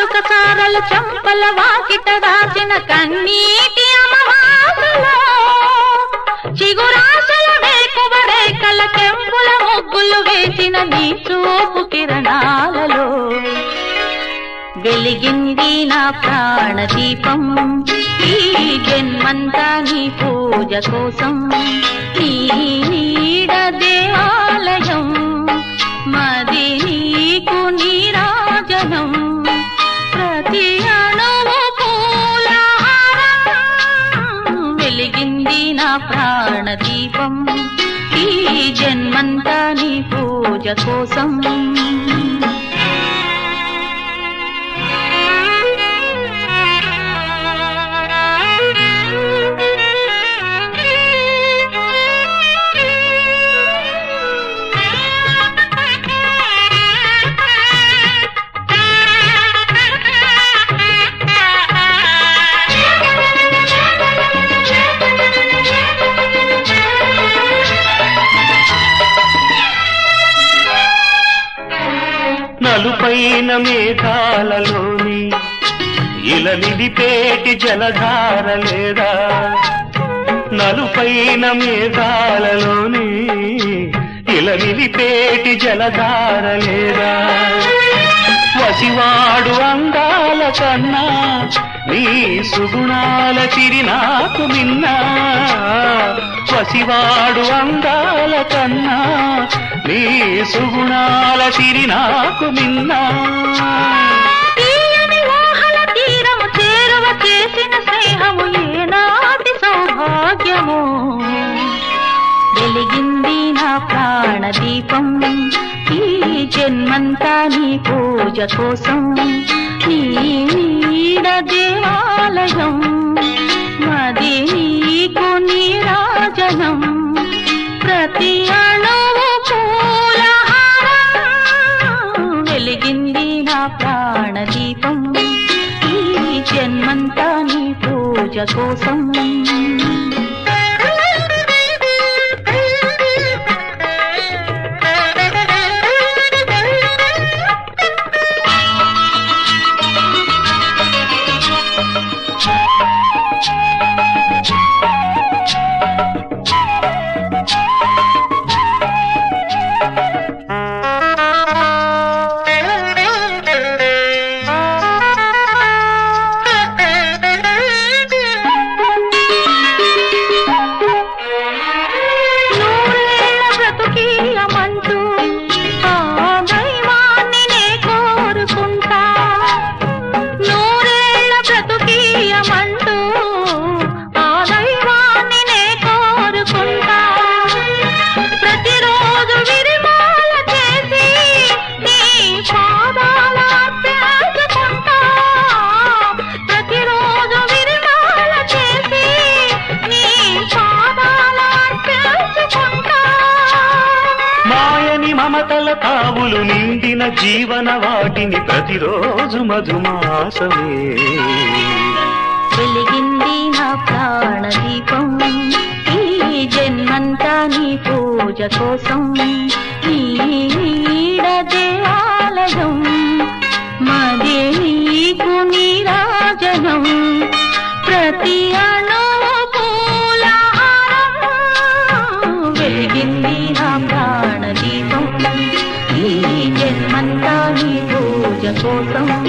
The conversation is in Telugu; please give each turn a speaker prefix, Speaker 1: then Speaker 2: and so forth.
Speaker 1: కాటుక సారలు చంపల వాకిట రాసిన కన్నీటి అమవాసలో చిగురాశల వేకువ రేఖల కెంపుల ముగ్గులు వేసిన నీ చూపు కిరణాలలో వెలిగింది నా ప్రాణ దీపం ఈ జన్మంతా నీ పూజ కోసం నీ నీడ దేవాలయం మది నీకు నీరాజనం ప్రతి అణువు పూలహారం వెలిగింది నా ప్రాణ దీపం ఈ జన్మంతా నీ పూజ కోసం
Speaker 2: నలుపైన మేఘాలలోని ఇల నిలిపేటి జలధార లేదా నలుపైన మేఘాలలోని ఇల నిలిపేటి జలధార లేదా వసివాడు అందాల కన్నా నీ సుగుణాల చిరి నాకు మిన్నా వసివాడు అందాల కన్నా నీ సుగుణాల చిరి నాకు మిన్నా
Speaker 1: తీయని ఊహల తీరము చేరువ చేసిన స్నేహము ఏనాటి సౌభాగ్యము వెలిగింది నా ప్రాణ దీపం ఈ జన్మంతా నీ పూజ కోసం నీ నీడ దేవాలయం మది నీకు నీరాజనం ప్రతి అణువు పూలహారం వెలిగింది నా ప్రాణ దీపం ఈ జన్మంతా నీ పూజ కోసం నూరేళ్ల బ్రతుకీయమంటూ ఆ దైవాన్ని నే కోరుకుంటా నూరేళ్ల బ్రతుకీయమంటూ ఆ దైవాన్ని నే కోరుకుంటా ప్రతిరోజు విరిమాల చేసి నీ పాదాల అర్పించుకుంటా ప్రతిరోజు విరిమాల చేసి నీ పాదాల అర్పించుకుంటా
Speaker 2: మాయని మమతల తావులు నిండిన జీవన వాటిని ప్రతిరోజు మధుమాసమే
Speaker 1: వెలిగింది నా ప్రాణ దీపం ఈ జన్మంతా నీ పూజ కోసం నీ నీడ దేవాలయం మది నీకు నీరాజనం ప్రతి అణువు పూలహారం వెలిగింది నా ప్రాణ దీపం ఈ జన్మంతా నీ పూజ కోసం